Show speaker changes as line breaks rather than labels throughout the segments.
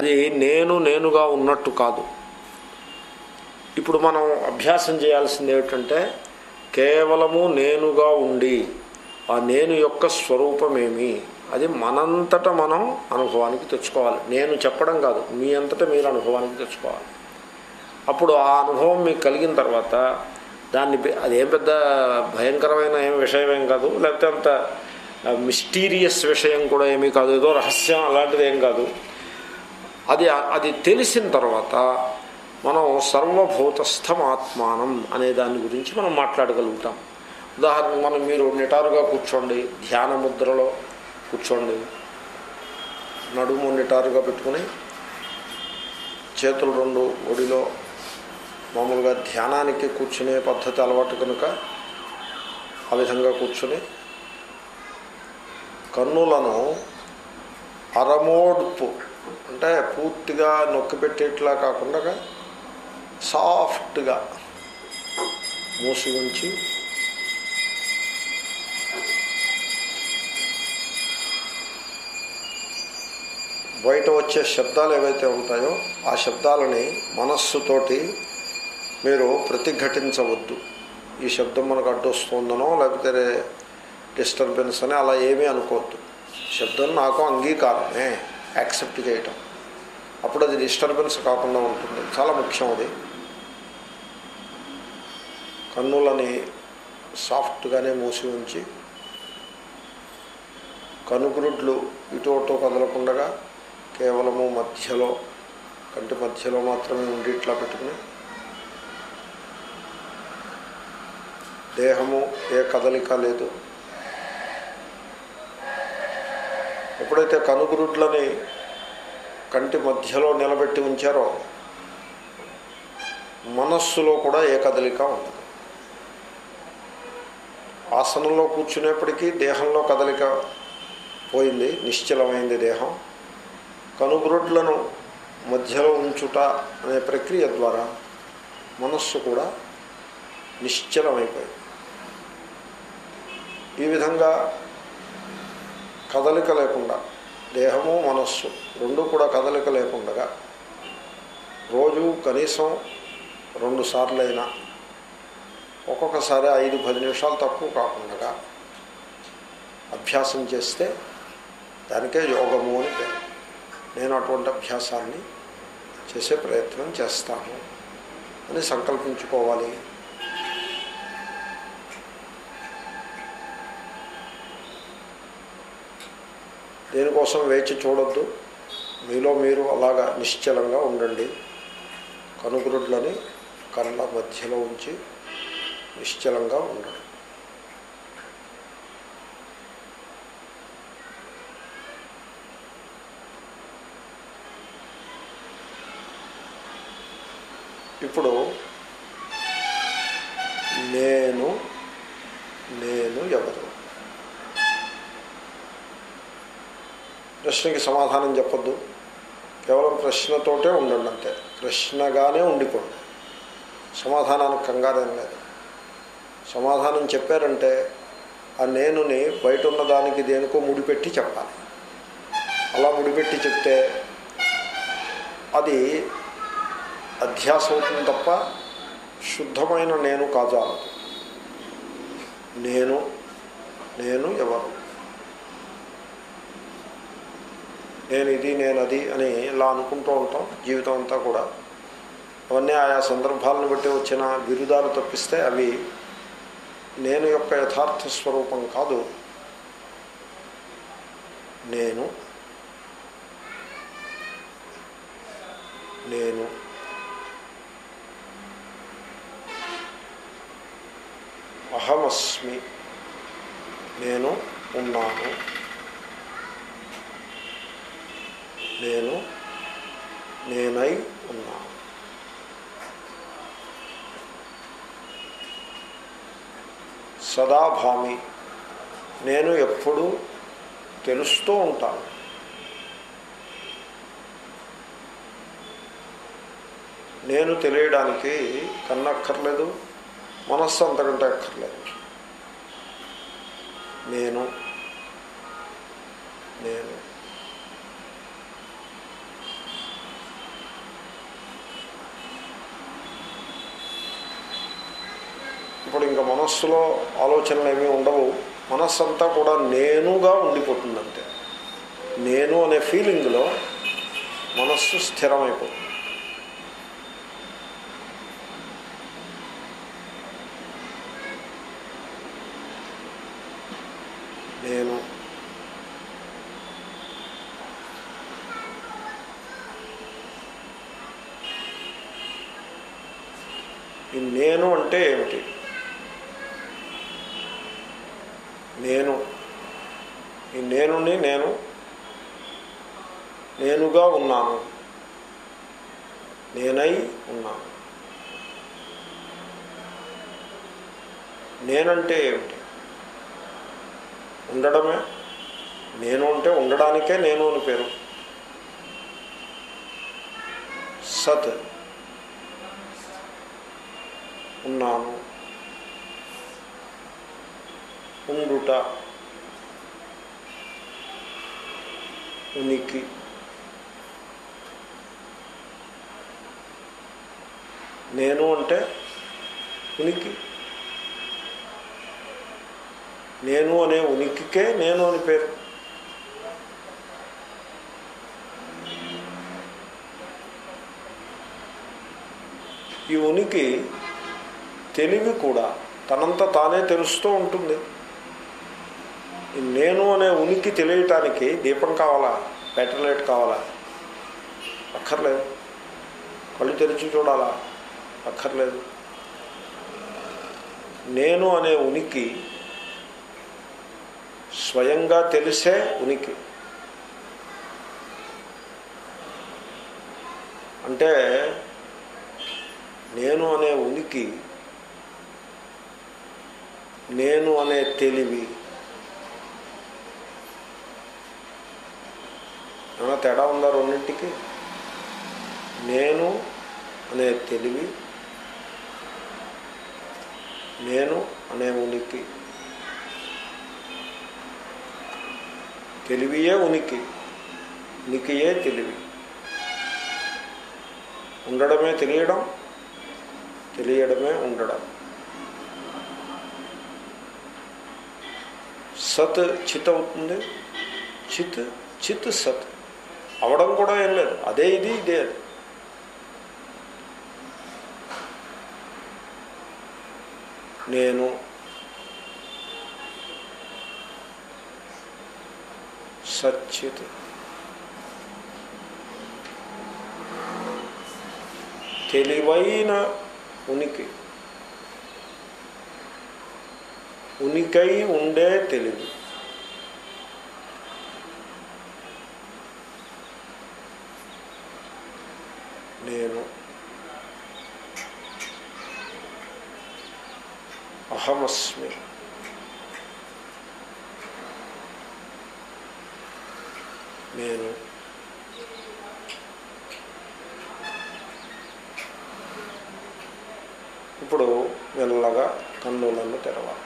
అది నేను నేనుగా ఉన్నట్టు కాదు ఇప్పుడు మనం అభ్యాసం చేయాల్సింది ఏమిటంటే కేవలము నేనుగా ఉండి ఆ నేను యొక్క స్వరూపమేమి అది మనంతట మనం అనుభవానికి తెచ్చుకోవాలి నేను చెప్పడం కాదు మీ అంతటా మీరు అనుభవానికి తెచ్చుకోవాలి అప్పుడు ఆ అనుభవం మీకు కలిగిన తర్వాత దాన్ని పె- అదేం పెద్ద భయంకరమైన ఏం విషయం ఏం కాదు లేకపోతే అంత మిస్టీరియస్ విషయం కూడా ఏమీ కాదు ఏదో రహస్యం అలాంటిది ఏం కాదు అది అది తెలిసిన తర్వాత మనం సర్వభూతస్థం ఆత్మానం అనే దాని గురించి మనం మాట్లాడగలుగుతాం ఉదాహరణకు మనం మీరు నిటారుగా కూర్చోండి ధ్యాన ముద్రలో కూర్చోండి నడుము నిటారుగా పెట్టుకుని చేతులు రెండు ఒడిలో మామూలుగా ధ్యానానికి కూర్చునే పద్ధతి అలవాటు కనుక ఆ విధంగా కూర్చుని కన్నులను అరమోడ్పు అంటే పూర్తిగా నొక్కి పెట్టేట్లా కాకుండా సాఫ్ట్గా మూసి ఉంచి బయట వచ్చే శబ్దాలు ఏవైతే ఉంటాయో ఆ శబ్దాలని మనస్సుతోటి మీరు ప్రతిఘటించవద్దు ఈ శబ్దం మనకు అడ్డొస్తుందనో లేకపోతే డిస్టర్బెన్స్ అని అలా ఏమీ అనుకోవద్దు శబ్దం నాకు అంగీకారమే యాక్సెప్ట్ చేయటం అప్పుడు అది డిస్టర్బెన్స్ కాకుండా ఉంటుంది చాలా ముఖ్యం అది కన్నులని సాఫ్ట్గానే మూసి ఉంచి కనుగురుడ్లు ఇటు అటు కదలకుండగా కేవలము మధ్యలో కంటి మధ్యలో మాత్రమే ఉండి ఇట్లా పెట్టుకుని దేహము ఏ కదలిక లేదు ఎప్పుడైతే కనుగురుడ్లని కంటి మధ్యలో నిలబెట్టి ఉంచారో మనస్సులో కూడా ఏ కదలిక ఉండదు ఆసనంలో కూర్చునేప్పటికీ దేహంలో కదలిక పోయింది నిశ్చలమైంది దేహం కనుగ్రొడ్లను మధ్యలో ఉంచుట అనే ప్రక్రియ ద్వారా మనస్సు కూడా నిశ్చలమైపోయింది ఈ విధంగా కదలిక లేకుండా దేహము మనస్సు రెండు కూడా కదలిక లేకుండా రోజు కనీసం రెండు సార్లైనా ఒక్కొక్కసారి ఐదు పది నిమిషాలు తక్కువ కాకుండా అభ్యాసం చేస్తే దానికే యోగము అని పేరు నేను అటువంటి అభ్యాసాన్ని చేసే ప్రయత్నం చేస్తాను అని సంకల్పించుకోవాలి దేనికోసం వేచి చూడొద్దు మీలో మీరు అలాగా నిశ్చలంగా ఉండండి కనుగురుడ్లని కళ్ళ మధ్యలో ఉంచి నిశ్చలంగా ఉండడం ఇప్పుడు నేను నేను ఎవరు ప్రశ్నకి సమాధానం చెప్పొద్దు కేవలం ప్రశ్నతోటే ఉండండి అంతే ప్రశ్నగానే ఉండిపోండి సమాధానానికి కంగారేం లేదు సమాధానం చెప్పారంటే ఆ నేనుని బయట ఉన్న దానికి దేనికో ముడిపెట్టి చెప్పాలి అలా ముడిపెట్టి చెప్తే అది అధ్యాస అవుతుంది తప్ప శుద్ధమైన నేను కాజాలదు నేను నేను ఎవరు నేను ఇది నేను అది అని ఇలా అనుకుంటూ ఉంటాం జీవితం అంతా కూడా అవన్నీ ఆయా సందర్భాలను బట్టి వచ్చిన బిరుదాలు తప్పిస్తే అవి నేను యొక్క యథార్థ స్వరూపం కాదు నేను నేను అహమస్మి నేను ఉన్నాను నేను నేనై ఉన్నాను సదాభామి నేను ఎప్పుడూ తెలుస్తూ ఉంటాను నేను తెలియడానికి కన్నక్కర్లేదు మనస్సు అంతకంటే అక్కర్లేదు నేను నేను ఇప్పుడు ఇంకా మనస్సులో ఆలోచనలు ఏమీ ఉండవు మనస్సు అంతా కూడా నేనుగా ఉండిపోతుందంటే నేను అనే ఫీలింగ్లో మనస్సు స్థిరమైపోతుంది నేను ఈ నేను అంటే ఏమిటి నేను ఈ నేనుని నేను నేనుగా ఉన్నాను నేనై ఉన్నాను నేనంటే ఏమిటి ఉండడమే నేను అంటే ఉండడానికే నేను అని పేరు సత్ ఉన్నాను ఉండుట ఉనికి నేను అంటే ఉనికి నేను అనే ఉనికికే నేను అని పేరు ఈ ఉనికి తెలివి కూడా తనంత తానే తెలుస్తూ ఉంటుంది ఈ నేను అనే ఉనికి తెలియటానికి దీపం కావాలా బెటర్ లైట్ కావాలా అక్కర్లేదు కళ్ళు తెరిచి చూడాలా అక్కర్లేదు నేను అనే ఉనికి స్వయంగా తెలిసే ఉనికి అంటే నేను అనే ఉనికి నేను అనే తెలివి ఏమైనా తేడా ఉందా రెండింటికి నేను అనే తెలివి నేను అనే ఉనికి తెలివియే ఉనికి ఉనికియే తెలివి ఉండడమే తెలియడం తెలియడమే ఉండడం సత్ చిత్ అవుతుంది చిత్ చిత్ సత్ అవడం కూడా ఏం లేదు అదే ఇది ఇదే అది నేను సచ్చిత్ తెలివైన ఉనికి ఉనికై ఉండే తెలివి నేను అహమస్మి నేను ఇప్పుడు మెల్లగా కన్నులను తెరవాలి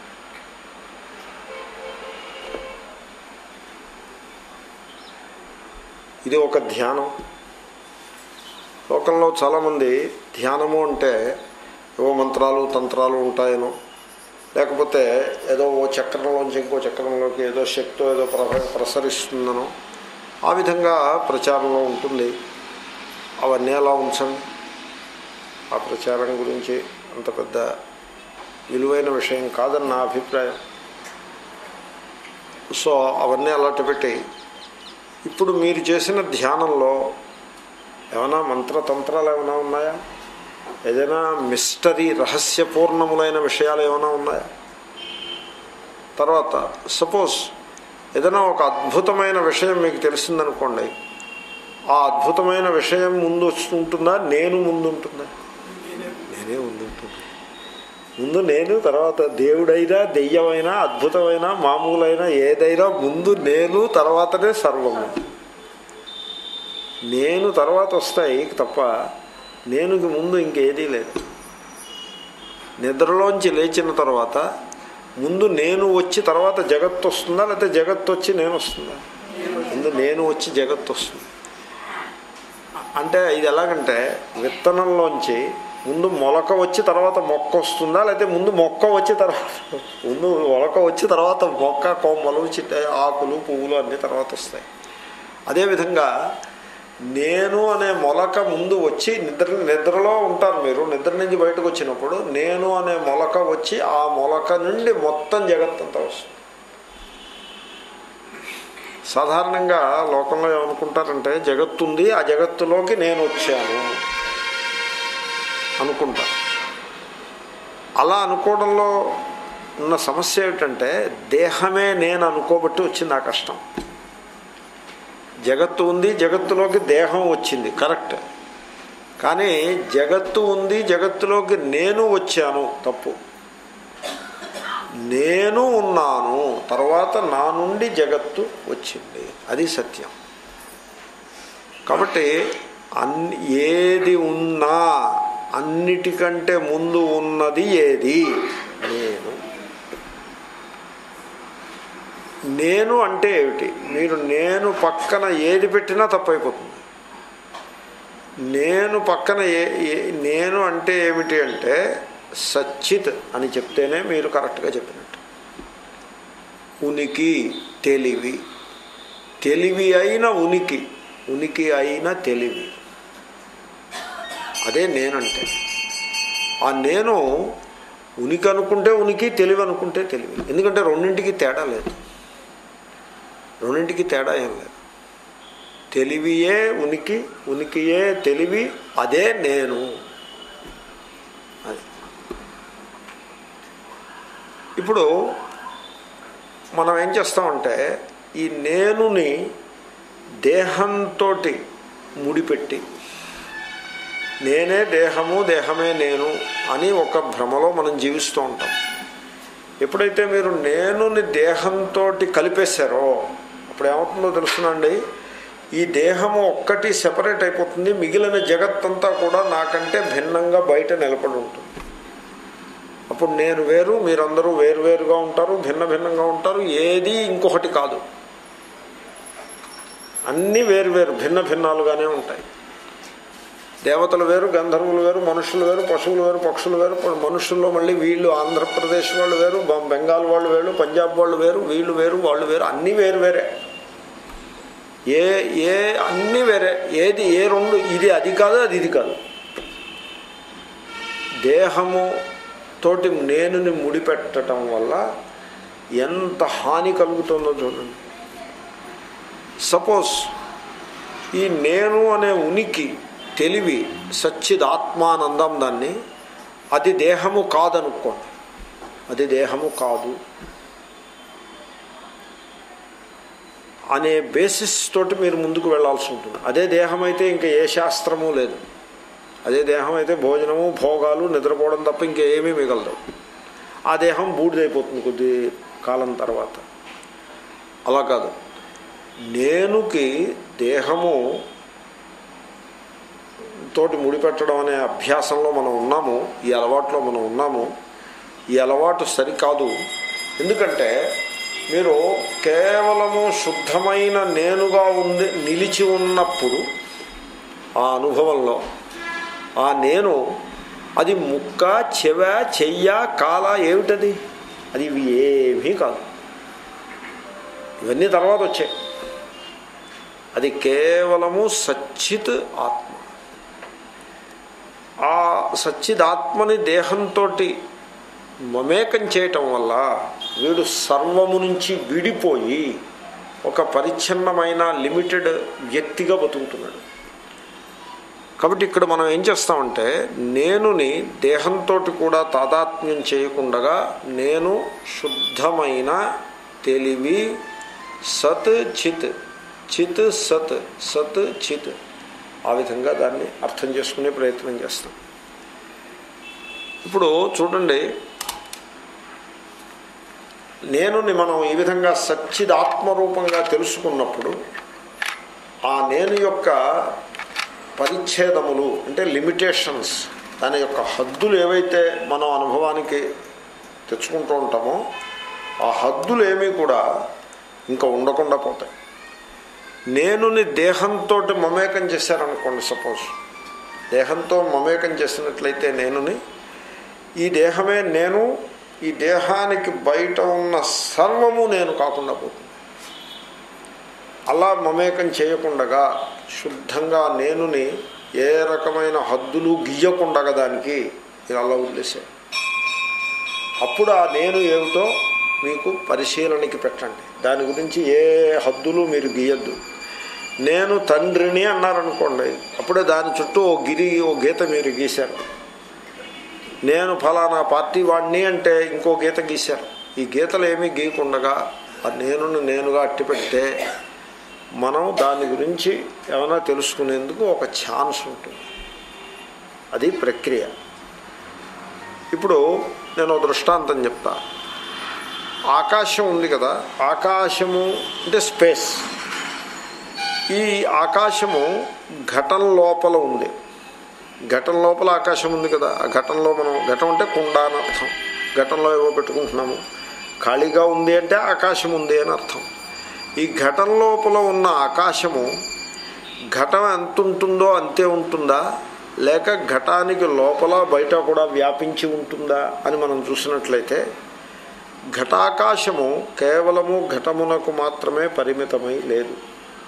ఇది ఒక ధ్యానం లోకంలో చాలామంది ధ్యానము అంటే ఏవో మంత్రాలు తంత్రాలు ఉంటాయనో లేకపోతే ఏదో ఓ చక్రంలోంచి ఇంకో చక్రంలోకి ఏదో శక్తి ఏదో ప్ర ప్రసరిస్తుందనో ఆ విధంగా ప్రచారంలో ఉంటుంది అవన్నీ అలా ఉంచండి ఆ ప్రచారం గురించి అంత పెద్ద విలువైన విషయం కాదని నా అభిప్రాయం సో అవన్నీ అలాంటి పెట్టి ఇప్పుడు మీరు చేసిన ధ్యానంలో ఏమైనా మంత్రతంత్రాలు ఏమైనా ఉన్నాయా ఏదైనా మిస్టరీ రహస్యపూర్ణములైన విషయాలు ఏమైనా ఉన్నాయా తర్వాత సపోజ్ ఏదైనా ఒక అద్భుతమైన విషయం మీకు తెలిసిందనుకోండి ఆ అద్భుతమైన విషయం ముందు ఉంటుందా నేను ముందు ఉంటుందా నేనే ముందు ఉంటుంది ముందు నేను తర్వాత దేవుడైనా దెయ్యమైనా అద్భుతమైన మామూలైన ఏదైనా ముందు నేను తర్వాతనే సర్వము నేను తర్వాత వస్తాయి తప్ప నేనుకి ముందు ఇంకేదీ లేదు నిద్రలోంచి లేచిన తర్వాత ముందు నేను వచ్చి తర్వాత జగత్తు వస్తుందా లేకపోతే జగత్తు వచ్చి నేను వస్తుందా ముందు నేను వచ్చి జగత్తు వస్తుంది అంటే ఇది ఎలాగంటే విత్తనంలోంచి ముందు మొలక వచ్చి తర్వాత మొక్క వస్తుందా లేకపోతే ముందు మొక్క వచ్చి తర్వాత ముందు మొలక వచ్చి తర్వాత మొక్క కొమ్మలు చిట్ట ఆకులు పువ్వులు అన్నీ తర్వాత వస్తాయి అదేవిధంగా నేను అనే మొలక ముందు వచ్చి నిద్ర నిద్రలో ఉంటారు మీరు నిద్ర నుంచి బయటకు వచ్చినప్పుడు నేను అనే మొలక వచ్చి ఆ మొలక నుండి మొత్తం జగత్తంతా వస్తుంది సాధారణంగా లోకంలో ఏమనుకుంటారంటే జగత్తు ఉంది ఆ జగత్తులోకి నేను వచ్చాను అనుకుంటా అలా అనుకోవడంలో ఉన్న సమస్య ఏమిటంటే దేహమే నేను అనుకోబట్టి వచ్చింది ఆ కష్టం జగత్తు ఉంది జగత్తులోకి దేహం వచ్చింది కరెక్ట్ కానీ జగత్తు ఉంది జగత్తులోకి నేను వచ్చాను తప్పు నేను ఉన్నాను తర్వాత నా నుండి జగత్తు వచ్చింది అది సత్యం కాబట్టి అన్ని ఏది ఉన్నా అన్నిటికంటే ముందు ఉన్నది ఏది నేను నేను అంటే ఏమిటి మీరు నేను పక్కన ఏది పెట్టినా తప్పైపోతుంది నేను పక్కన ఏ ఏ- నేను అంటే ఏమిటి అంటే సచ్చిత్ అని చెప్తేనే మీరు కరెక్ట్గా చెప్పినట్టు ఉనికి తెలివి తెలివి అయిన ఉనికి ఉనికి అయిన తెలివి అదే నేనంటే ఆ నేను ఉనికి అనుకుంటే ఉనికి తెలివి అనుకుంటే తెలివి ఎందుకంటే రెండింటికి తేడా లేదు రెండింటికి తేడా ఏం లేదు తెలివియే ఉనికి ఉనికియే తెలివి అదే నేను అది ఇప్పుడు మనం ఏం చేస్తామంటే ఈ నేనుని దేహంతో ముడిపెట్టి నేనే దేహము దేహమే నేను అని ఒక భ్రమలో మనం జీవిస్తూ ఉంటాం ఎప్పుడైతే మీరు నేనుని దేహంతో కలిపేశారో అప్పుడు ఏమవుతుందో తెలుసునండి ఈ దేహము ఒక్కటి సెపరేట్ అయిపోతుంది మిగిలిన జగత్తంతా కూడా నాకంటే భిన్నంగా బయట నిలబడి ఉంటుంది అప్పుడు నేను వేరు మీరందరూ వేరువేరుగా ఉంటారు భిన్న భిన్నంగా ఉంటారు ఏది ఇంకొకటి కాదు అన్నీ వేరువేరు భిన్న భిన్నాలుగానే ఉంటాయి దేవతలు వేరు గంధర్వులు వేరు మనుషులు వేరు పశువులు వేరు పక్షులు వేరు ఇప్పుడు మనుషుల్లో మళ్ళీ వీళ్ళు ఆంధ్రప్రదేశ్ వాళ్ళు వేరు బం- బెంగాల్ వాళ్ళు వేరు పంజాబ్ వాళ్ళు వేరు వీళ్ళు వేరు వాళ్ళు వేరు అన్నీ వేరు వేరే ఏ ఏ అన్నీ వేరే ఏది ఏ రెండు ఇది అది కాదు అది ఇది కాదు దేహము తోటి నేనుని ముడిపెట్టడం వల్ల ఎంత హాని కలుగుతుందో చూడండి సపోజ్ ఈ నేను అనే ఉనికి తెలివి సచ్చిదాత్మానందం దాన్ని అది దేహము కాదనుకోండి అది దేహము కాదు అనే బేసిస్ తోటి మీరు ముందుకు వెళ్ళాల్సి ఉంటుంది అదే దేహం అయితే ఇంకా ఏ శాస్త్రము లేదు అదే దేహం అయితే భోజనము భోగాలు నిద్రపోవడం తప్ప ఇంకేమీ మిగలదు ఆ దేహం బూడిదైపోతుంది కొద్ది కాలం తర్వాత అలా కాదు నేనుకి దేహము తోటి ముడిపెట్టడం అనే అభ్యాసంలో మనం ఉన్నాము ఈ అలవాట్లో మనం ఉన్నాము ఈ అలవాటు సరికాదు ఎందుకంటే మీరు కేవలము శుద్ధమైన నేనుగా ఉంది నిలిచి ఉన్నప్పుడు ఆ అనుభవంలో ఆ నేను అది ముక్క చెవ చెయ్య కాల ఏమిటది అది ఇవి ఏమీ కాదు ఇవన్నీ తర్వాత వచ్చాయి అది కేవలము సచ్చిత్ ఆత్మ ఆ సచ్చిదాత్మని దేహంతో మమేకం చేయటం వల్ల వీడు సర్వము నుంచి విడిపోయి ఒక పరిచ్ఛిన్నమైన లిమిటెడ్ వ్యక్తిగా బతుకుతున్నాడు కాబట్టి ఇక్కడ మనం ఏం చేస్తామంటే నేనుని దేహంతో కూడా తాదాత్మ్యం చేయకుండా నేను శుద్ధమైన తెలివి సత్ చిత్ చిత్ సత్ సత్ చిత్ ఆ విధంగా దాన్ని అర్థం చేసుకునే ప్రయత్నం చేస్తాం ఇప్పుడు చూడండి నేనుని మనం ఈ విధంగా సచ్చిదాత్మరూపంగా తెలుసుకున్నప్పుడు ఆ నేను యొక్క పరిచ్ఛేదములు అంటే లిమిటేషన్స్ దాని యొక్క హద్దులు ఏవైతే మనం అనుభవానికి తెచ్చుకుంటూ ఉంటామో ఆ హద్దులు ఏమీ కూడా ఇంకా ఉండకుండా పోతాయి నేనుని దేహంతో మమేకం చేశారనుకోండి సపోజ్ దేహంతో మమేకం చేసినట్లయితే నేనుని ఈ దేహమే నేను ఈ దేహానికి బయట ఉన్న సర్వము నేను కాకుండా పోతుంది అలా మమేకం చేయకుండగా శుద్ధంగా నేనుని ఏ రకమైన హద్దులు గీయకుండగా దానికి మీరు అలా వదిలేసాను అప్పుడు ఆ నేను ఏమిటో మీకు పరిశీలనకి పెట్టండి దాని గురించి ఏ హద్దులు మీరు గీయద్దు నేను తండ్రిని అన్నారనుకోండి అప్పుడే దాని చుట్టూ ఓ గిరి ఓ గీత మీరు గీశారు నేను ఫలానా పార్టీ వాడిని అంటే ఇంకో గీత గీశారు ఈ గీతలు ఏమీ గీయకుండగా ఆ నేను నేనుగా అట్టిపెడితే మనం దాని గురించి ఏమైనా తెలుసుకునేందుకు ఒక ఛాన్స్ ఉంటుంది అది ప్రక్రియ ఇప్పుడు నేను ఒక దృష్టాంతం చెప్తా ఆకాశం ఉంది కదా ఆకాశము అంటే స్పేస్ ఈ ఆకాశము ఘటన లోపల ఉంది ఘటన లోపల ఆకాశం ఉంది కదా ఆ ఘటనలో మనం ఘటం అంటే కుండ అని అర్థం ఘటనలో ఏవో పెట్టుకుంటున్నాము ఖాళీగా ఉంది అంటే ఆకాశం ఉంది అని అర్థం ఈ ఘటన లోపల ఉన్న ఆకాశము ఘటం ఎంత ఉంటుందో అంతే ఉంటుందా లేక ఘటానికి లోపల బయట కూడా వ్యాపించి ఉంటుందా అని మనం చూసినట్లయితే ఘటాకాశము కేవలము ఘటమునకు మాత్రమే పరిమితమై లేదు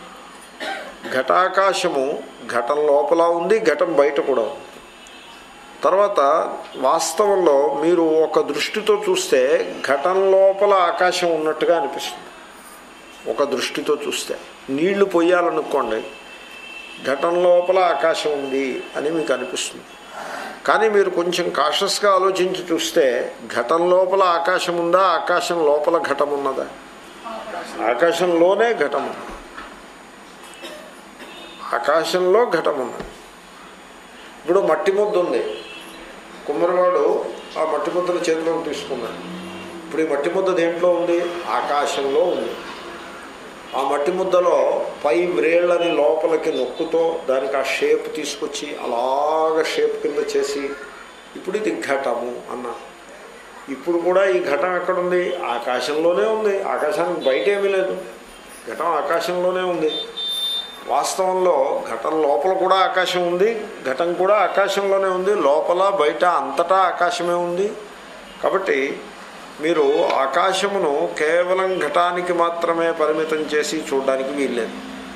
ఘటాకాశము ఘటం లోపల ఉంది ఘటం బయట కూడా ఉంది తర్వాత వాస్తవంలో మీరు ఒక దృష్టితో చూస్తే ఘటం లోపల ఆకాశం ఉన్నట్టుగా అనిపిస్తుంది ఒక దృష్టితో చూస్తే నీళ్లు పొయ్యాలనుకోండి ఘటం లోపల ఆకాశం ఉంది అని మీకు అనిపిస్తుంది కానీ మీరు కొంచెం కాషస్గా ఆలోచించి చూస్తే ఘటం లోపల ఆకాశం ఉందా ఆకాశం లోపల ఘటం ఉన్నదా ఆకాశంలోనే ఘటం ఉంది ఆకాశంలో ఘటం ఉన్నది ఇప్పుడు మట్టి ముద్ద ఉంది కుమ్మరివాడు ఆ మట్టి ముద్దను చేతిలోకి తీసుకున్నాడు ఇప్పుడు ఈ మట్టి ముద్ద దేంట్లో ఉంది ఆకాశంలో ఉంది ఆ మట్టి ముద్దలో పై వ్రేళ్ళని లోపలికి నొక్కుతో దానికి ఆ షేప్ తీసుకొచ్చి అలాగ షేప్ కింద చేసి ఇప్పుడు ఇది ఘటము అన్నా ఇప్పుడు కూడా ఈ ఘటం ఎక్కడుంది ఆకాశంలోనే ఉంది ఆకాశానికి బయట ఏమీ లేదు ఘటం ఆకాశంలోనే ఉంది వాస్తవంలో ఘటం లోపల కూడా ఆకాశం ఉంది ఘటం కూడా ఆకాశంలోనే ఉంది లోపల బయట అంతటా ఆకాశమే ఉంది కాబట్టి మీరు ఆకాశమును కేవలం ఘటానికి మాత్రమే పరిమితం చేసి చూడడానికి వీల్లేదు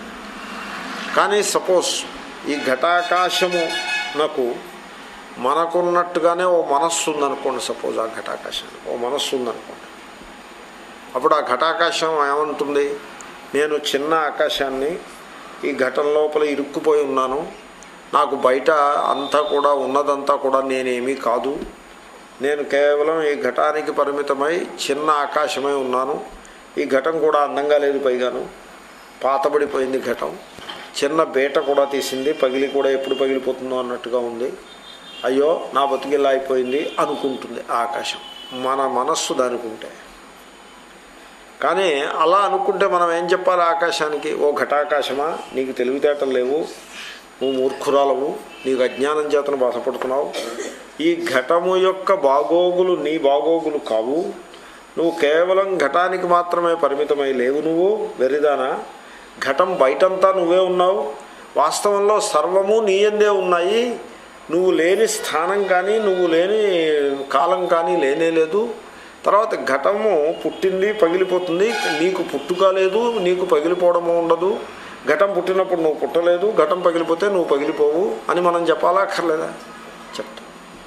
కానీ సపోజ్ ఈ ఘటాకాశము నాకు మనకున్నట్టుగానే ఓ మనస్సు ఉందనుకోండి సపోజ్ ఆ ఘటాకాశానికి ఓ మనస్సు ఉందనుకోండి అప్పుడు ఆ ఘటాకాశం ఏమంటుంది నేను చిన్న ఆకాశాన్ని ఈ ఘటన లోపల ఇరుక్కుపోయి ఉన్నాను నాకు బయట అంతా కూడా ఉన్నదంతా కూడా నేనేమీ కాదు నేను కేవలం ఈ ఘటానికి పరిమితమై చిన్న ఆకాశమై ఉన్నాను ఈ ఘటం కూడా అందంగా లేదు పైగాను పాతబడిపోయింది ఘటం చిన్న బీట కూడా తీసింది పగిలి కూడా ఎప్పుడు పగిలిపోతుందో అన్నట్టుగా ఉంది అయ్యో నా బతికిల్లా అయిపోయింది అనుకుంటుంది ఆ ఆకాశం మన మనస్సు దానికి ఉంటే కానీ అలా అనుకుంటే మనం ఏం చెప్పాలి ఆకాశానికి ఓ ఘటాకాశమా నీకు తెలివితేటలు లేవు నువ్వు మూర్ఖురాలవు నీకు అజ్ఞానం చేతను బాధపడుతున్నావు ఈ ఘటము యొక్క బాగోగులు నీ బాగోగులు కావు నువ్వు కేవలం ఘటానికి మాత్రమే పరిమితమై లేవు నువ్వు వెరిదానా ఘటం బయటంతా నువ్వే ఉన్నావు వాస్తవంలో సర్వము నీయందే ఉన్నాయి నువ్వు లేని స్థానం కానీ నువ్వు లేని కాలం కానీ లేనే లేదు తర్వాత ఘటము పుట్టింది పగిలిపోతుంది నీకు పుట్టుక లేదు నీకు పగిలిపోవడము ఉండదు ఘటం పుట్టినప్పుడు నువ్వు పుట్టలేదు ఘటం పగిలిపోతే నువ్వు పగిలిపోవు అని మనం చెప్పాలా అక్కర్లేదా చెప్తా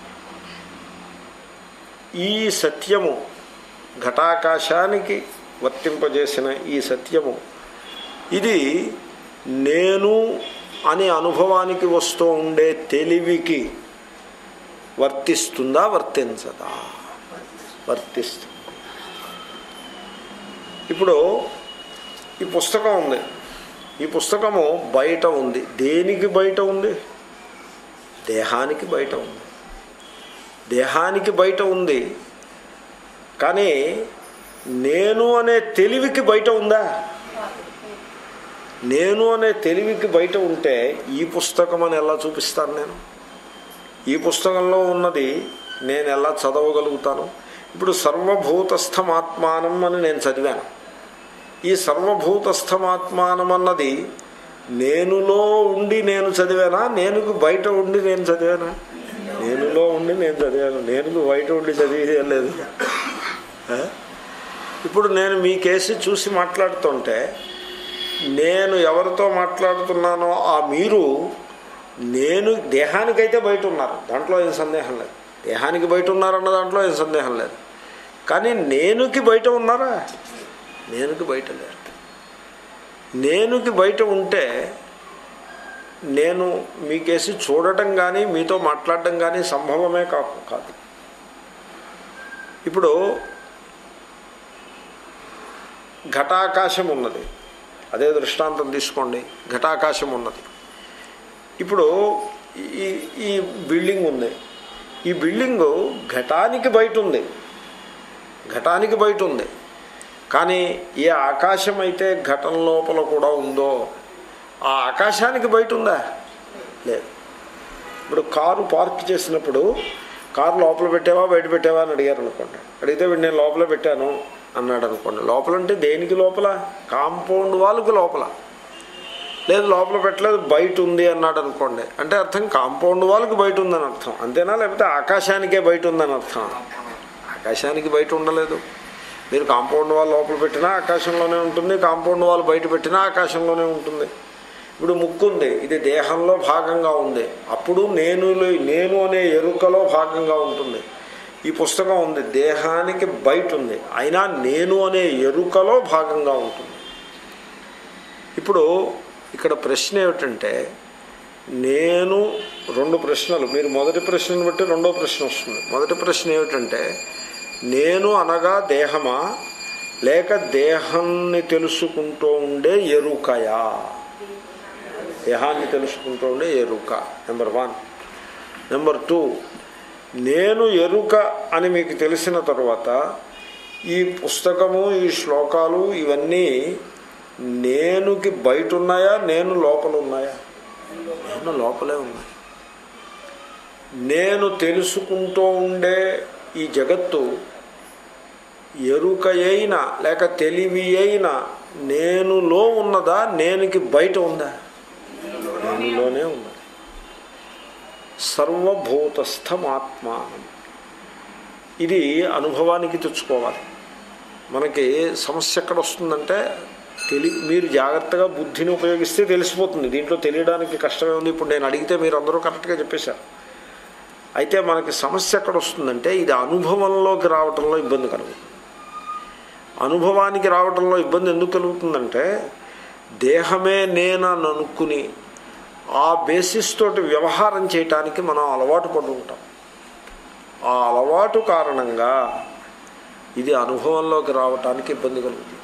ఈ సత్యము ఘటాకాశానికి వర్తింపజేసిన ఈ సత్యము ఇది నేను అనే అనుభవానికి వస్తూ ఉండే తెలివికి వర్తిస్తుందా వర్తించదా వర్తిస్తుంది ఇప్పుడు ఈ పుస్తకం ఉంది ఈ పుస్తకము బయట ఉంది దేనికి బయట ఉంది దేహానికి బయట ఉంది దేహానికి బయట ఉంది కానీ నేను అనే తెలివికి బయట ఉందా నేను అనే తెలివికి బయట ఉంటే ఈ పుస్తకం అని ఎలా చూపిస్తాను నేను ఈ పుస్తకంలో ఉన్నది నేను ఎలా చదవగలుగుతాను ఇప్పుడు సర్వభూతస్థమాత్మానం అని నేను చదివాను ఈ సర్వభూతస్థమాత్మానం అన్నది నేనులో ఉండి నేను చదివానా నేనుకు బయట ఉండి నేను చదివానా నేనులో ఉండి నేను చదివాను నేనుకు బయట ఉండి చదివేది ఏం లేదు ఆ? ఇప్పుడు నేను మీ కేసు చూసి మాట్లాడుతుంటే నేను ఎవరితో మాట్లాడుతున్నానో ఆ మీరు నేను దేహానికైతే బయట ఉన్నారు దాంట్లో ఏం సందేహం లేదు దేహానికి బయట ఉన్నారన్న దాంట్లో ఏం సందేహం లేదు కానీ నేనుకి బయట ఉన్నారా నేనుకి బయట లేరు నేనుకి బయట ఉంటే నేను మీకేసి చూడటం కానీ మీతో మాట్లాడటం కానీ సంభవమే కాదు కాదు ఇప్పుడు ఘటాకాశం ఉన్నది అదే దృష్టాంతం తీసుకోండి ఘటాకాశం ఉన్నది ఇప్పుడు ఈ ఈ బిల్డింగ్ ఉంది ఈ బిల్డింగు ఘటానికి బయట ఉంది ఘటానికి బయట ఉంది కానీ ఏ ఆకాశం అయితే ఘటన లోపల కూడా ఉందో ఆ ఆకాశానికి బయట ఉందా లేదు ఇప్పుడు కారు పార్క్ చేసినప్పుడు కారు లోపల పెట్టావా బయట పెట్టావా అని అడిగారు అనుకోండి అడిగితే వీడు నేను లోపల పెట్టాను అన్నాడు అనుకోండి లోపల అంటే దేనికి లోపల కాంపౌండ్ వాళ్ళకి లోపల లేదు లోపల పెట్టలేదు బయట ఉంది అన్నాడు అనుకోండి అంటే అర్థం కాంపౌండ్ వాళ్ళకి బయట ఉందని అర్థం అంతేనా లేకపోతే ఆకాశానికే బయట ఉందని అర్థం ఆకాశానికి బయట ఉండలేదు మీరు కాంపౌండ్ వాల్ లోపల పెట్టినా ఆకాశంలోనే ఉంటుంది కాంపౌండ్ వాల్ బయట పెట్టినా ఆకాశంలోనే ఉంటుంది ఇప్పుడు ముక్కు ఉంది ఇది దేహంలో భాగంగా ఉంది అప్పుడు నేను నేను అనే ఎరుకలో భాగంగా ఉంటుంది ఈ పుస్తకం ఉంది దేహానికి బయట ఉంది అయినా నేను అనే ఎరుకలో భాగంగా ఉంటుంది ఇప్పుడు ఇక్కడ ప్రశ్న ఏమిటంటే నేను రెండు ప్రశ్నలు మీరు మొదటి ప్రశ్నను బట్టి రెండో ప్రశ్న వస్తుంది మొదటి ప్రశ్న ఏమిటంటే నేను అనగా దేహమా లేక దేహాన్ని తెలుసుకుంటూ ఉండే ఎరుకయా దేహాన్ని తెలుసుకుంటూ ఉండే ఎరుక నెంబర్ వన్ నెంబర్ టూ నేను ఎరుక అని మీకు తెలిసిన తర్వాత ఈ పుస్తకము ఈ శ్లోకాలు ఇవన్నీ నేనుకి బయట ఉన్నాయా నేను లోపల ఉన్నాయా నేను లోపలే ఉన్నాయి నేను తెలుసుకుంటూ ఉండే ఈ జగత్తు ఎరుక అయిన లేక తెలివి అయిన నేనులో ఉన్నదా నేనుకి బయట ఉందా నేనులోనే ఉన్నది సర్వభూతస్థమాత్మానం ఇది అనుభవానికి తెచ్చుకోవాలి మనకి సమస్య ఎక్కడ వస్తుందంటే తెలి మీరు జాగ్రత్తగా బుద్ధిని ఉపయోగిస్తే తెలిసిపోతుంది దీంట్లో తెలియడానికి కష్టమే ఉంది ఇప్పుడు నేను అడిగితే మీరు అందరూ కరెక్ట్గా చెప్పేశారు అయితే మనకి సమస్య ఎక్కడ వస్తుందంటే ఇది అనుభవంలోకి రావటంలో ఇబ్బంది కలుగుతుంది అనుభవానికి రావటంలో ఇబ్బంది ఎందుకు కలుగుతుందంటే దేహమే నేనని అనుకుని ఆ బేసిస్ తోటి వ్యవహారం చేయటానికి మనం అలవాటు పడి ఉంటాం ఆ అలవాటు కారణంగా ఇది అనుభవంలోకి రావటానికి ఇబ్బంది కలుగుతుంది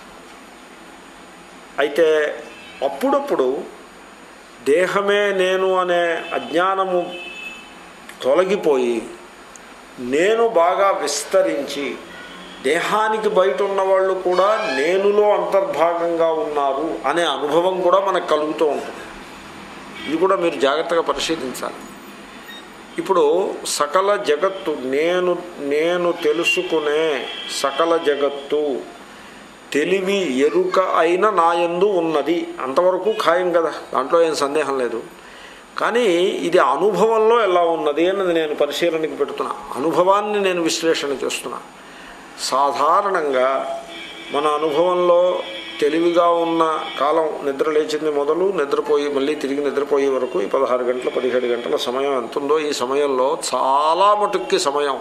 అయితే అప్పుడప్పుడు దేహమే నేను అనే అజ్ఞానము తొలగిపోయి నేను బాగా విస్తరించి దేహానికి బయట ఉన్నవాళ్ళు కూడా నేనులో అంతర్భాగంగా ఉన్నారు అనే అనుభవం కూడా మనకు కలుగుతూ ఉంటుంది ఇది కూడా మీరు జాగ్రత్తగా పరిశీలించాలి ఇప్పుడు సకల జగత్తు నేను నేను తెలుసుకునే సకల జగత్తు తెలివి ఎరుక అయిన నాయందు ఉన్నది అంతవరకు ఖాయం కదా దాంట్లో ఏం సందేహం లేదు కానీ ఇది అనుభవంలో ఎలా ఉన్నది అన్నది నేను పరిశీలనకి పెడుతున్నా అనుభవాన్ని నేను విశ్లేషణ చేస్తున్నా సాధారణంగా మన అనుభవంలో తెలివిగా ఉన్న కాలం నిద్ర లేచింది మొదలు నిద్రపోయి మళ్ళీ తిరిగి నిద్రపోయే వరకు ఈ పదహారు గంటల పదిహేడు గంటల సమయం ఎంత ఉందో ఈ సమయంలో చాలా మటుక్కి సమయం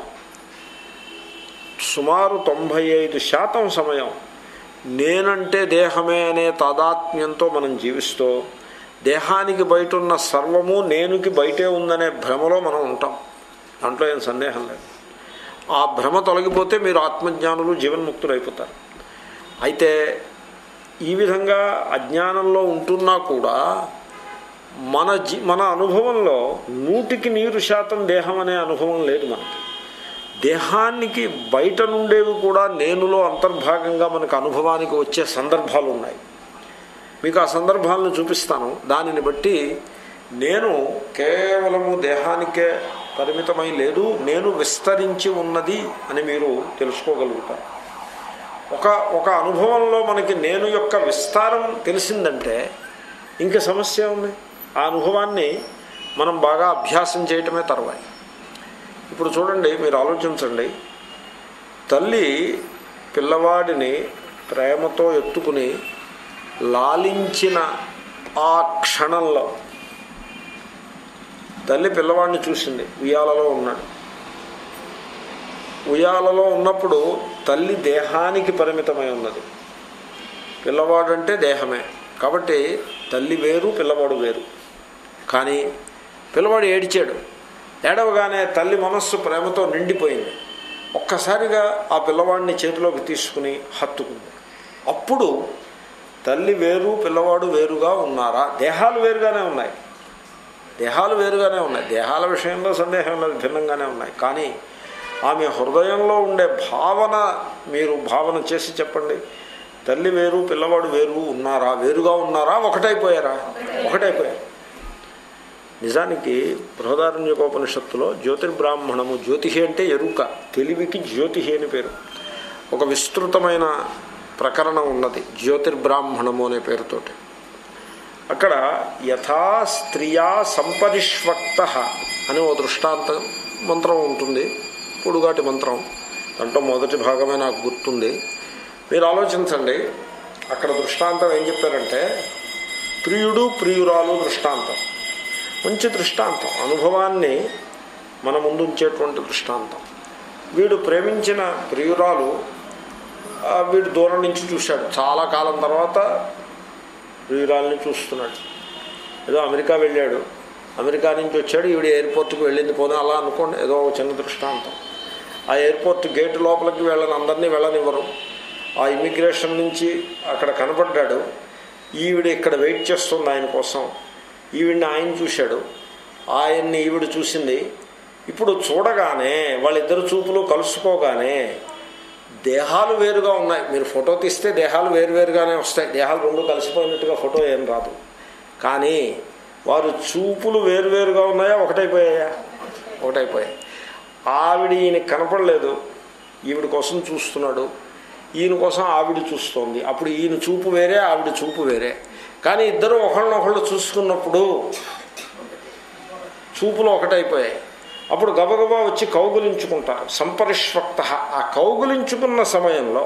సుమారు తొంభై ఐదు శాతం సమయం నేనంటే దేహమే అనే తాదాత్మ్యంతో మనం జీవిస్తూ దేహానికి బయట ఉన్న సర్వము నేనుకి బయటే ఉందనే భ్రమలో మనం ఉంటాం దాంట్లో ఏం సందేహం లేదు ఆ భ్రమ తొలగిపోతే మీరు ఆత్మజ్ఞానులు జీవన్ముక్తులు అయిపోతారు అయితే ఈ విధంగా అజ్ఞానంలో ఉంటున్నా కూడా మన జీ మన అనుభవంలో నూటికి నీరు శాతం దేహం అనే అనుభవం లేదు మనకి దేహానికి బయట నుండేవి కూడా నేనులో అంతర్భాగంగా మనకు అనుభవానికి వచ్చే సందర్భాలు ఉన్నాయి మీకు ఆ సందర్భాలను చూపిస్తాను దానిని బట్టి నేను కేవలము దేహానికే పరిమితమై లేదు నేను విస్తరించి ఉన్నది అని మీరు తెలుసుకోగలుగుతారు ఒక ఒక అనుభవంలో మనకి నేను యొక్క విస్తారం తెలిసిందంటే ఇంకా సమస్య ఉంది ఆ అనుభవాన్ని మనం బాగా అభ్యాసం చేయటమే తర్వాయి ఇప్పుడు చూడండి మీరు ఆలోచించండి తల్లి పిల్లవాడిని ప్రేమతో ఎత్తుకుని లాలించిన ఆ క్షణంలో తల్లి పిల్లవాడిని చూసింది ఉయ్యాలలో ఉన్నాడు ఉయ్యాలలో ఉన్నప్పుడు తల్లి దేహానికి పరిమితమై ఉన్నది పిల్లవాడు అంటే దేహమే కాబట్టి తల్లి వేరు పిల్లవాడు వేరు కానీ పిల్లవాడు ఏడిచాడు ఏడవగానే తల్లి మనస్సు ప్రేమతో నిండిపోయింది ఒక్కసారిగా ఆ పిల్లవాడిని చేతిలోకి తీసుకుని హత్తుకుంది అప్పుడు తల్లి వేరు పిల్లవాడు వేరుగా ఉన్నారా దేహాలు వేరుగానే ఉన్నాయి దేహాలు వేరుగానే ఉన్నాయి దేహాల విషయంలో సందేహం లేదు భిన్నంగానే ఉన్నాయి కానీ ఆమె హృదయంలో ఉండే భావన మీరు భావన చేసి చెప్పండి తల్లి వేరు పిల్లవాడు వేరు ఉన్నారా వేరుగా ఉన్నారా ఒకటైపోయారా ఒకటైపోయారు నిజానికి బృహదారణ్యకోపనిషత్తులో జ్యోతిర్బ్రాహ్మణము జ్యోతిషి అంటే ఎరుక తెలివికి జ్యోతిషి అని పేరు ఒక విస్తృతమైన ప్రకరణం ఉన్నది జ్యోతిర్బ్రాహ్మణము అనే పేరుతోటి అక్కడ యథా స్త్రియా సంపరిష్వక్త అని ఓ దృష్టాంత మంత్రం ఉంటుంది పొడుగాటి మంత్రం దాంట్లో మొదటి భాగమే నాకు గుర్తుంది మీరు ఆలోచించండి అక్కడ దృష్టాంతం ఏం చెప్పారంటే ప్రియుడు ప్రియురాలు దృష్టాంతం మంచి దృష్టాంతం అనుభవాన్ని మన ముందు ఉంచేటువంటి దృష్టాంతం వీడు ప్రేమించిన ప్రియురాలు ఆ, వీడు దూరం నుంచి చూశాడు చాలా కాలం తర్వాత ప్రియురాల్ని చూస్తున్నాడు ఏదో అమెరికా వెళ్ళాడు అమెరికా నుంచి వచ్చాడు ఈవిడ ఎయిర్పోర్ట్కి వెళ్ళింది పోనీ అలా అనుకోండి ఏదో ఒక చిన్న దృష్టాంతం ఆ ఎయిర్పోర్ట్ గేట్ లోపలికి వెళ్ళని అందరినీ వెళ్ళనివ్వరు ఆ ఇమిగ్రేషన్ నుంచి అక్కడ కనపడ్డాడు ఈవిడ ఇక్కడ వెయిట్ చేస్తుంది ఆయన కోసం ఈవిడ్ని ఆయన చూశాడు ఆయన్ని ఈవిడ చూసింది ఇప్పుడు చూడగానే వాళ్ళిద్దరు చూపులు కలుసుకోగానే దేహాలు వేరుగా ఉన్నాయి మీరు ఫోటో తీస్తే దేహాలు వేరువేరుగానే వస్తాయి దేహాలు రెండు కలిసిపోయినట్టుగా ఫోటో ఏం రాదు కానీ వారు చూపులు వేరువేరుగా ఉన్నాయా ఒకటైపోయాయా ఒకటైపోయాయి ఆవిడ ఈయన కనపడలేదు ఈవిడ కోసం చూస్తున్నాడు ఈయన కోసం ఆవిడ చూస్తోంది అప్పుడు ఈయన చూపు వేరే ఆవిడ చూపు వేరే కానీ ఇద్దరు ఒకళ్ళనొకళ్ళు చూసుకున్నప్పుడు చూపులు ఒకటైపోయాయి అప్పుడు గబగబా వచ్చి కౌగులించుకుంటారు సంపరిష్వక్త ఆ కౌగులించుకున్న సమయంలో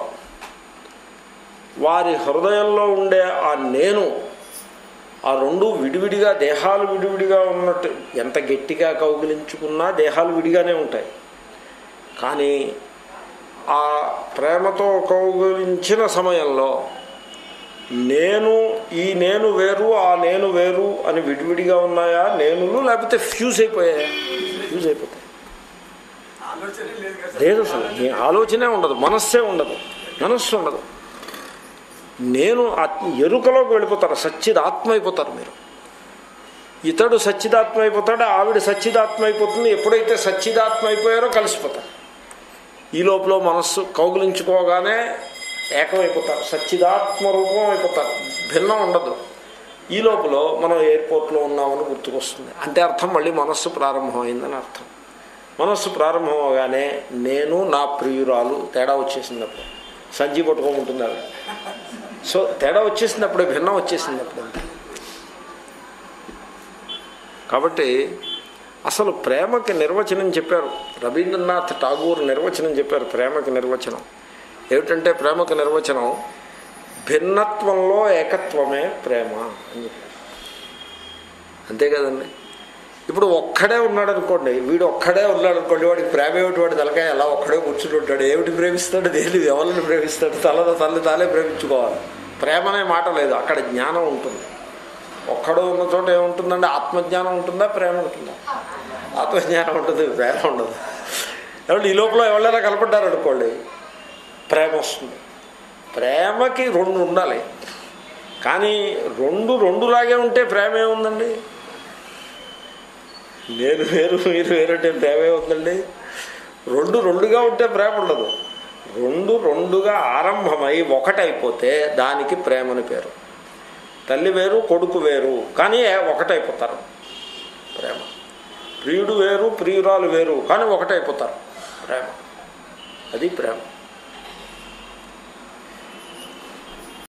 వారి హృదయంలో ఉండే ఆ నేను ఆ రెండు విడివిడిగా దేహాలు విడివిడిగా ఉన్నట్టు ఎంత గట్టిగా కౌగిలించుకున్నా దేహాలు విడిగానే ఉంటాయి కానీ ఆ ప్రేమతో కౌగిలించిన సమయంలో నేను ఈ నేను వేరు ఆ నేను వేరు అని విడివిడిగా ఉన్నాయా నేనులు లేకపోతే ఫ్యూజ్ అయిపోయాయా ఫ్యూజ్ అయిపోతాయి
ఆలోచనే లేదు కదా
లేదు అసలు మీ ఆలోచనే ఉండదు మనస్సే ఉండదు మనస్సు ఉండదు నేను ఆత్మ ఎరుకలోకి వెళ్ళిపోతారు సచ్చిదాత్మ అయిపోతారు మీరు ఇతడు సచ్చిదాత్మ అయిపోతాడు ఆవిడ సచ్చిదాత్మ అయిపోతుంది ఎప్పుడైతే సచ్చిదాత్మ అయిపోయారో కలిసిపోతారు ఈ లోపల మనస్సు కౌగులించుకోగానే ఏకమైపోతారు సచ్చిదాత్మ రూపం అయిపోతారు భిన్నం ఉండదు ఈ లోపల మనం ఎయిర్పోర్ట్లో ఉన్నామని గుర్తుకొస్తుంది అంటే అర్థం మళ్ళీ మనస్సు ప్రారంభమైందని అర్థం మనస్సు ప్రారంభం అవగానే నేను నా ప్రియురాలు తేడా వచ్చేసినప్పుడు సంజీ పట్టుకోముంటుంది ఆవిడ సో తేడా వచ్చేసినప్పుడే భిన్నం వచ్చేసినప్పుడు అంతే కాబట్టి అసలు ప్రేమకి నిర్వచనం చెప్పారు రవీంద్రనాథ్ ఠాగూర్ నిర్వచనం చెప్పారు ప్రేమకి నిర్వచనం ఏమిటంటే ప్రేమకు నిర్వచనం భిన్నత్వంలో ఏకత్వమే ప్రేమ అని చెప్పారు అంతే కదండి ఇప్పుడు ఒక్కడే ఉన్నాడు అనుకోండి వీడు ఒక్కడే ఉన్నాడు అనుకోండి వాడికి ప్రేమ ఏమిటి వాడి తలకాయ ఎలా ఒక్కడే కూర్చుని ఉంటాడు ఏమిటి ప్రేమిస్తాడు దేని ఎవరిని ప్రేమిస్తాడు తల తల్లి తాలే ప్రేమించుకోవాలి ప్రేమ అనే మాట లేదు అక్కడ జ్ఞానం ఉంటుంది ఒక్కడు ఉన్న చోట ఏముంటుందండి ఆత్మజ్ఞానం ఉంటుందా ప్రేమ ఉంటుందా ఆత్మజ్ఞానం ఉంటుంది ప్రేమ ఉండదు ఎవరు ఈ లోపల ఎవరైనా కనపడ్డారు అనుకోండి ప్రేమ వస్తుంది ప్రేమకి రెండు ఉండాలి కానీ రెండు రెండులాగే ఉంటే ప్రేమ ఏముందండి నేను వేరు మీరు వేరంటే ప్రేమే ఉందండి రెండు రెండుగా ఉంటే ప్రేమ ఉండదు రెండు రెండుగా ఆరంభమై ఒకటైపోతే దానికి ప్రేమని పేరు తల్లి వేరు కొడుకు వేరు కానీ ఒకటైపోతారు ప్రేమ ప్రియుడు వేరు ప్రియురాలు వేరు కానీ ఒకటైపోతారు ప్రేమ అది ప్రేమ